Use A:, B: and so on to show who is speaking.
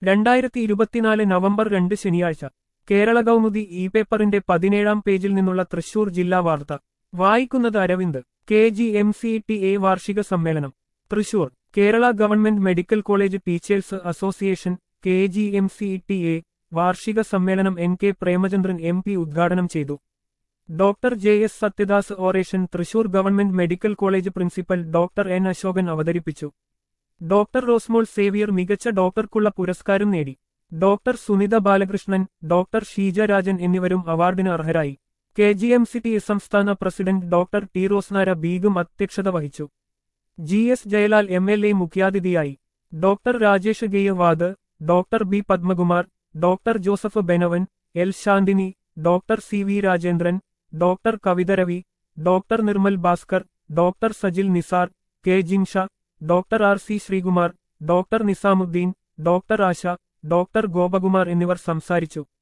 A: രണ്ടായിരത്തി ഇരുപത്തിനാല് നവംബർ രണ്ട് ശനിയാഴ്ച കേരള കൗമുദി ഇ പേപ്പറിന്റെ പതിനേഴാം പേജിൽ നിന്നുള്ള തൃശൂർ ജില്ലാ വാർത്ത വായിക്കുന്നത് Aravind K G M C T A വാർഷിക സമ്മേളനം Thrissur Kerala government medical college teachers association K G M C T A വാർഷിക സമ്മേളനം N K Premachandran M P ഉദ്ഘാടനം ചെയ്തു doctor J S Sathyadas oration Thrissur government medical college principal doctor N Asokan അവതരിപ്പിച്ചു doctor Rosmol Xavier മികച്ച ഡോക്ടർക്കുള്ള പുരസ്കാരം നേടി ഡോക്ടർ സുനിത ബാലകൃഷ്ണൻ ഡോക്ടർ ഷീജ രാജൻ എന്നിവരും അവാർഡിന് അർഹരായി K G M C T സംസ്ഥാന പ്രസിഡന്റ് ഡോക്ടർ ടി റോസ്നാര ബീഗും അധ്യക്ഷത വഹിച്ചു G S Jayalal M L A മുഖ്യാതിഥിയായി doctor Rajesh Gaikwad doctor B Padmakumar doctor Joseph Benavan L Shanthini doctor C V Rajendran doctor Kavitharavi doctor Nirmal Bhaskar doctor Sajil Nisar K Jinsha doctor R C Sreekumar doctor Nizamuddin doctor Asha doctor Gopakumar എന്നിവർ സംസാരിച്ചു